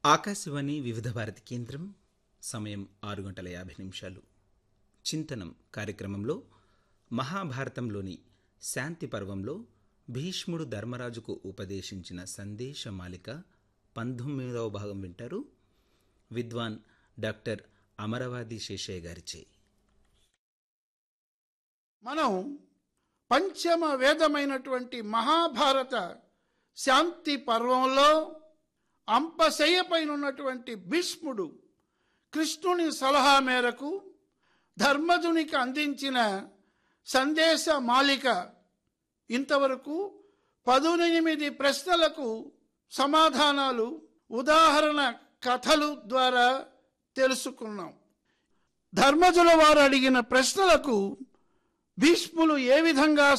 ఆకాశవాణి వివిధ భారతి కేంద్రం సమయం ఆరు గంటల యాభై నిమిషాలు చింతనం కార్యక్రమంలో మహాభారతంలోని శాంతి పర్వంలో భీష్ముడు ధర్మరాజుకు ఉపదేశించిన సందేశమాలిక పంతొమ్మిదవ భాగం వింటారు విద్వాన్ డాక్టర్ అమరవాది శేషయ్య గారిచే మనం పంచమ వేదమైనటువంటి మహాభారత శాంతి పర్వంలో అంపశయ్యపైన ఉన్నటువంటి భీష్ముడు కృష్ణుని సలహా మేరకు ధర్మజునికి అందించిన సందేశ మాలిక ఇంతవరకు పదునెనిమిది ప్రశ్నలకు సమాధానాలు ఉదాహరణ కథలు ద్వారా తెలుసుకున్నాం ధర్మజుల వారు అడిగిన ప్రశ్నలకు భీష్ములు ఏ విధంగా